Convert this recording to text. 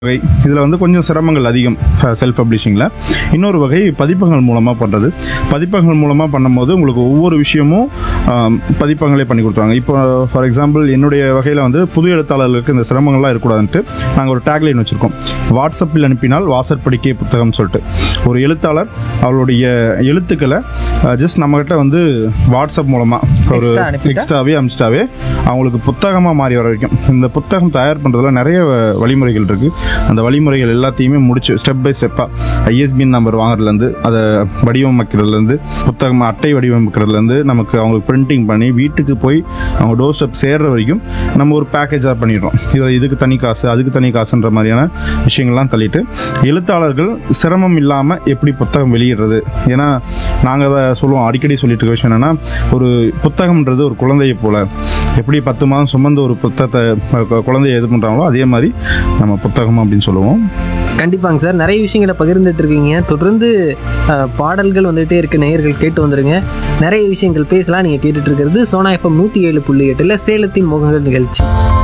வகை இதில் வந்து கொஞ்சம் சிரமங்கள் அதிகம் செல்ஃப் பப்ளிஷிங்கில் இன்னொரு வகை பதிப்பகங்கள் மூலமாக பண்ணுறது பதிப்பகங்கள் மூலமாக பண்ணும்போது உங்களுக்கு ஒவ்வொரு விஷயமும் ஆம், பதிப்பகங்களே பண்ணி கொடுத்துருவாங்க இப்போ ஃபார் எக்ஸாம்பிள் என்னுடைய வகையில் வந்து புது எழுத்தாளர்களுக்கு இந்த சிரமங்கள்லாம் இருக்கக்கூடாதுன்ட்டு நாங்கள் ஒரு டேக்லைன் வச்சுருக்கோம் வாட்ஸ்அப்பில் அனுப்பினால் வாசற்படிக்கே புத்தகம் சொல்லிட்டு ஒரு எழுத்தாளர் அவருடைய எழுத்துக்களை ஜஸ்ட் நம்மகிட்ட வந்து வாட்ஸ்அப் மூலமாக ஒரு Extra அனுப்பிட்டா? எக்ஸ்ட்ராவே அமிச்சிட்டாவே அவங்களுக்கு புத்தகமாக மாறி வர வரைக்கும் இந்த புத்தகம் தயார் பண்ணுறதுல நிறைய வ- வழிமுறைகள் இருக்குது அந்த வழிமுறைகள் எல்லாத்தையுமே முடிச்சு ஸ்டெப் பை ஸ்டெப்பாக ஐஎஸ்பின் நம்பர் வாங்குறதுலேருந்து அதை வடிவமைக்கிறதுலேருந்து புத்தகம் அட்டை வடிவமைக்கிறதுலேருந்து நமக்கு அவங்களுக்கு பிரிண்டிங் பண்ணி வீட்டுக்கு போய் அவங்க டோர் ஸ்டெப் சேர்ற வரைக்கும் நம்ம ஒரு பேக்கேஜாக பண்ணிடுறோம் இதில் இதுக்கு தனி காசு அதுக்கு தனி காசுன்ற மாதிரியான விஷயங்கள்லாம் தள்ளிட்டு எழுத்தாளர்கள் சிரமம் இல்லாமல் எப்படி புத்தகம் வெளியிடுறது ஏன்னா நாங்கள் அதை சொல்லுவோம் அடிக்கடி சொல்லிட்டு இருக்க விஷயம் என்னென்னா ஒரு புத்தகம்ன்றது ஒரு குழந்தையை போல எப்படி பத்து மாதம் சுமந்து ஒரு புத்தகத்தை அஹ், கு- குழந்தைய இது பண்ணுறாங்களோ அதே மாதிரி நம்ம புத்தகம் அப்படின்னு சொல்லுவோம் கண்டிப்பாங்க சார் நிறைய விஷயங்களை பகிர்ந்துட்டு இருக்கீங்க தொடர்ந்து அஹ், பாடல்கள் வந்துகிட்டே இருக்கு நேயர்கள் கேட்டு வந்துருங்க நிறைய விஷயங்கள் பேசலாம் நீங்கள் கேட்டுட்டு இருக்கிறது சோனா எஃப்எம் நூற்றி ஏழு புள்ளி எட்டில் சேலத்தின் முகங்கள் நிகழ்ச்சி